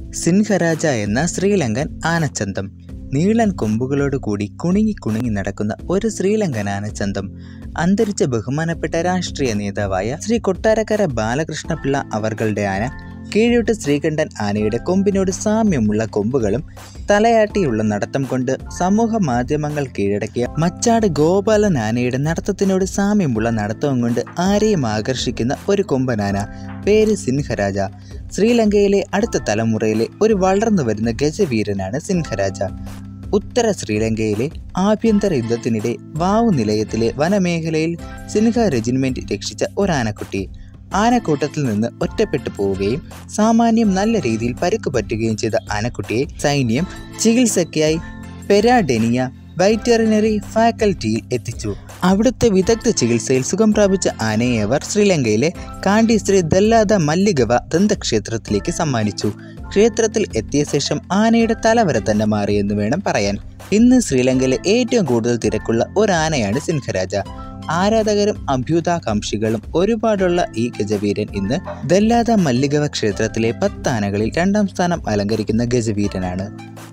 സിൻഹരാജ എന്ന ശ്രീലങ്കൻ ആനച്ചന്തം നീളൻ കൊമ്പുകളോട് കൂടി കുണുങ്ങി കുണുങ്ങി നടക്കുന്ന ഒരു ശ്രീലങ്കൻ ആനച്ചന്തം അന്തരിച്ച ബഹുമാനപ്പെട്ട രാഷ്ട്രീയ നേതാവായ ശ്രീ കൊട്ടാരക്കര ബാലകൃഷ്ണപിള്ള അവർകളുടെ ആന കീഴോട്ട് ശ്രീകണ്ഠൻ ആനയുടെ കൊമ്പിനോട് സാമ്യമുള്ള കൊമ്പുകളും തലയാട്ടിയുള്ള നടത്തം കൊണ്ട് സമൂഹ മാധ്യമങ്ങൾ കീഴടക്കിയ മച്ചാട് ഗോപാലൻ ആനയുടെ നടത്തത്തിനോട് സാമ്യമുള്ള നടത്തവും കൊണ്ട് ആരെയും ആകർഷിക്കുന്ന ഒരു കൊമ്പനാന പേര് സിൻഹരാജ ശ്രീലങ്കയിലെ അടുത്ത തലമുറയിലെ ഒരു വളർന്നു വരുന്ന ഗജവീരനാണ് സിൻഹരാജ ഉത്തര ശ്രീലങ്കയിലെ ആഭ്യന്തര യുദ്ധത്തിനിടെ വാവു നിലയത്തിലെ വനമേഖലയിൽ സിൻഹ റെജിമെന്റ് രക്ഷിച്ച ഒരാനക്കുട്ടി ആനക്കൂട്ടത്തിൽ നിന്ന് ഒറ്റപ്പെട്ടു പോവുകയും സാമാന്യം നല്ല രീതിയിൽ പരുക്ക് പറ്റുകയും ചെയ്ത ആനക്കുട്ടിയെ സൈന്യം ചികിത്സയ്ക്കായി പെരാഡെനിയ വെറ്ററിനറി ഫാക്കൽറ്റിയിൽ എത്തിച്ചു അവിടുത്തെ വിദഗ്ധ ചികിത്സയിൽ സുഖം പ്രാപിച്ച ആനയെ അവർ ശ്രീലങ്കയിലെ കാണ്ടി ശ്രീ ദല്ലാദ മല്ലിഗവ ദന്തക്ഷേത്രത്തിലേക്ക് സമ്മാനിച്ചു ക്ഷേത്രത്തിൽ എത്തിയ ശേഷം ആനയുടെ തലവര തന്നെ മാറിയെന്ന് വേണം പറയാൻ ഇന്ന് ശ്രീലങ്കയിലെ ഏറ്റവും കൂടുതൽ തിരക്കുള്ള ഒരു ആനയാണ് സിൻഹരാജ ആരാധകരും അഭ്യുതാകാംക്ഷികളും ഒരുപാടുള്ള ഈ ഗജവീരൻ ഇന്ന് ദല്ലാദ മല്ലിഗവ ക്ഷേത്രത്തിലെ പത്താനകളിൽ രണ്ടാം സ്ഥാനം അലങ്കരിക്കുന്ന ഗജവീരനാണ്